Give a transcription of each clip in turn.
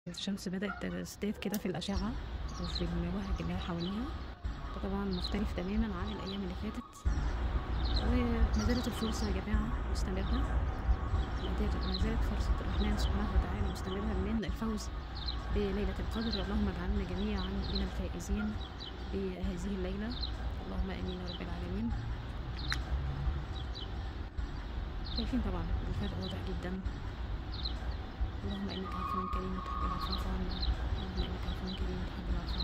الشمس بدأت تزداد كده في الأشعة وفي الوهج اللي حواليها ده طبعا مختلف تماما عن الأيام اللي فاتت وما زالت الفرصة يا جماعة مستمرة ما زالت فرصة الرحمن سبحانه وتعالى مستمرة من الفوز بليلة القدر اللهم اجعلنا جميعا من الفائزين بهذه الليلة اللهم آمين يا رب العالمين شايفين طبعا الفرق واضح جدا اللهم انك عفو كريم تحب العفو عنا اللهم انك عفو كريم تحب العفو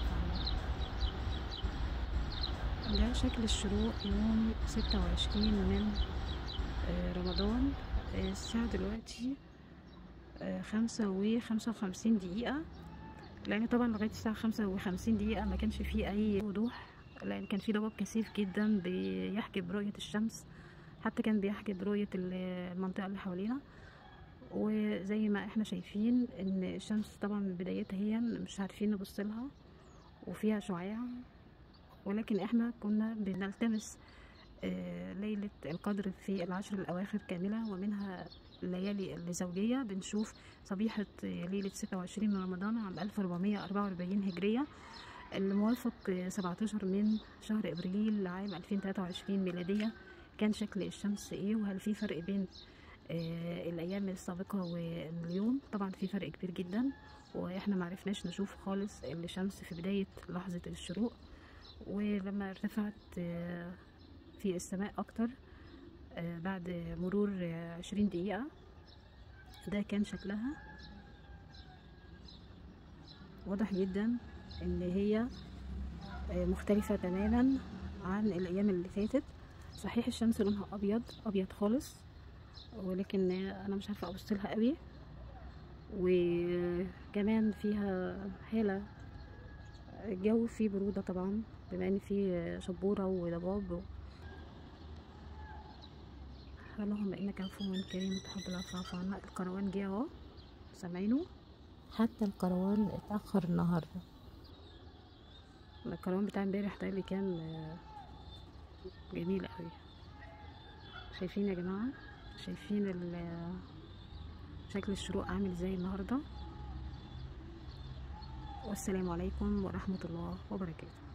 عنا ده شكل الشروق يوم ستة وعشرين من رمضان الساعة دلوقتي خمسة وخمسة وخمسين دقيقة لأن طبعا لغاية الساعة خمسة وخمسين دقيقة ما كانش فيه أي وضوح لأن كان في ضباب كثيف جدا بيحجب رؤية الشمس حتى كان بيحجب رؤية المنطقة اللي حوالينا وزي ما احنا شايفين ان الشمس طبعا من بدايتها هي مش عارفين نبص لها وفيها شعاع ولكن احنا كنا بنلتمس ليلة القدر في العشر الأواخر كاملة ومنها الليالي الزوجية بنشوف صبيحة ليلة 26 من رمضان عام 1444 هجرية الموافق 17 من شهر إبريل عام 2023 ميلادية كان شكل الشمس ايه وهل في فرق بين آه الايام السابقه واليوم طبعا في فرق كبير جدا واحنا معرفناش نشوف خالص الشمس في بدايه لحظه الشروق ولما ارتفعت آه في السماء اكتر آه بعد مرور عشرين دقيقه ده كان شكلها واضح جدا ان هي مختلفه تماما عن الايام اللي فاتت صحيح الشمس لونها ابيض ابيض خالص ولكن انا مش عارفه ابص لها قوي وكمان فيها حاله الجو فيه بروده طبعا بما ان فيه شبوره وضباب اللهم انك عفو كريم تحب العفو عفو عنا الكروان جه اهو سامعينه حتى الكروان اتاخر النهارده الكروان بتاع امبارح ده اللي كان جميل قوي شايفين يا جماعه شايفين شكل الشروق عامل ازاي النهارده والسلام عليكم ورحمه الله وبركاته